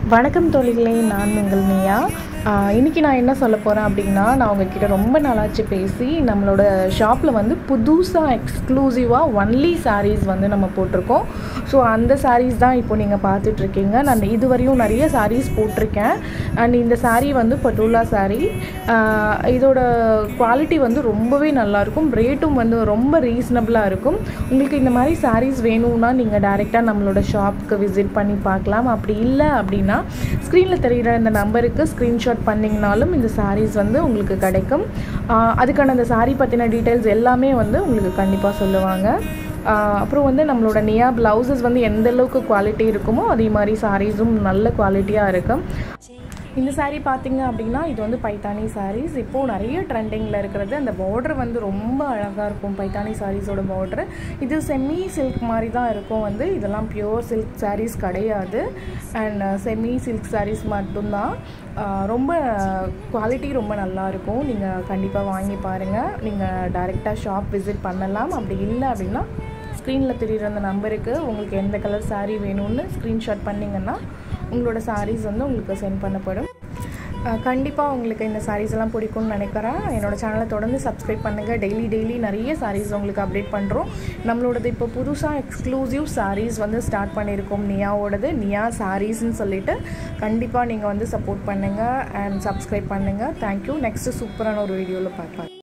வணக்கம் தோழிகளே நான் உங்கள் நியா ஆஹ் இன்னைக்கு நான் என்ன சொல்ல போகிறேன் அப்படின்னா நான் உங்ககிட்ட ரொம்ப நாளாச்சு பேசி நம்மளோட ஷாப்பில் வந்து புதுசாக எக்ஸ்க்ளூசிவாக ஒன்லி sarees வந்து நம்ம போட்டிருக்கோம் ஸோ அந்த sarees தான் இப்போ நீங்கள் பார்த்துட்ருக்கீங்க நான் இதுவரையும் நிறைய sarees போட்டிருக்கேன் அண்ட் இந்த saree வந்து பட்டோலா saree ஆஹ் இதோட குவாலிட்டி வந்து ரொம்பவே நல்லாயிருக்கும் ரேட்டும் வந்து ரொம்ப ரீசனபிளாக இருக்கும் உங்களுக்கு இந்த மாதிரி sarees வேணும்னா நீங்கள் டைரெக்டாக நம்மளோட ஷாப்புக்கு விசிட் பண்ணி பார்க்கலாம் அப்படி இல்லை அப்படின்னா ஸ்க்ரீனில் தெரிகிற இந்த நம்பருக்கு ஸ்க்ரீன்ஷாட் பண்ணிங்கனாலும் இந்த sarees வந்து உங்களுக்கு கிடைக்கும் ஆஹ் அதுக்கான அந்த saree பற்றின டீட்டெயில்ஸ் எல்லாமே வந்து உங்களுக்கு கண்டிப்பாக சொல்லுவாங்க ஆஹ் அப்புறம் வந்து நம்மளோட நியா ப்ளவுசஸ் வந்து எந்த அளவுக்கு குவாலிட்டி இருக்குமோ அதே மாதிரி சாரீஸும் நல்ல குவாலிட்டியாக இருக்கும் இந்த saree பார்த்தீங்க அப்படின்னா இது வந்து பைத்தானி sarees இப்போது நிறைய ட்ரெண்டிங்கில் இருக்கிறது அந்த பார்டர் வந்து ரொம்ப அழகாக இருக்கும் பைத்தானி சாரீஸோட பார்டர் இது செமி சில்க் மாதிரி தான் இருக்கும் வந்து இதெல்லாம் பியோர் சில்க் sarees கிடையாது அண்ட் செமி சில்க் sarees மட்டும்தான் ஆஹ் ரொம்ப குவாலிட்டி ரொம்ப நல்லா இருக்கும் நீங்கள் கண்டிப்பாக வாங்கி பாருங்கள் நீங்கள் டைரெக்டாக ஷாப் விசிட் பண்ணலாம் அப்படி இல்லை அப்படின்னா ஸ்க்ரீனில் தெரியுற அந்த நம்பருக்கு உங்களுக்கு எந்த கலர் saree வேணும்னு ஸ்க்ரீன்ஷாட் பண்ணிங்கன்னா உங்களோட sarees வந்து உங்களுக்கு சென்ட் பண்ணப்படும் கண்டிப்பாக உங்களுக்கு இந்த sarees எல்லாம் பிடிக்கும்னு நினைக்கிறேன் என்னோட சேனலை தொடர்ந்து சப்ஸ்கிரைப் பண்ணுங்கள் டெய்லி டெய்லி நிறைய sarees உங்களுக்கு அப்டேட் பண்ணுறோம் நம்மளோடது இப்போ புதுசாக எக்ஸ்க்ளூசிவ் sarees வந்து ஸ்டார்ட் பண்ணியிருக்கோம் நியாவோடது நியா சாரீஸ்ன்னு சொல்லிட்டு கண்டிப்பாக நீங்கள் வந்து சப்போர்ட் பண்ணுங்கள் அண்ட் சப்ஸ்கிரைப் பண்ணுங்கள் தேங்க்யூ நெக்ஸ்ட்டு சூப்பரான ஒரு வீடியோவில் பார்க்கலாம்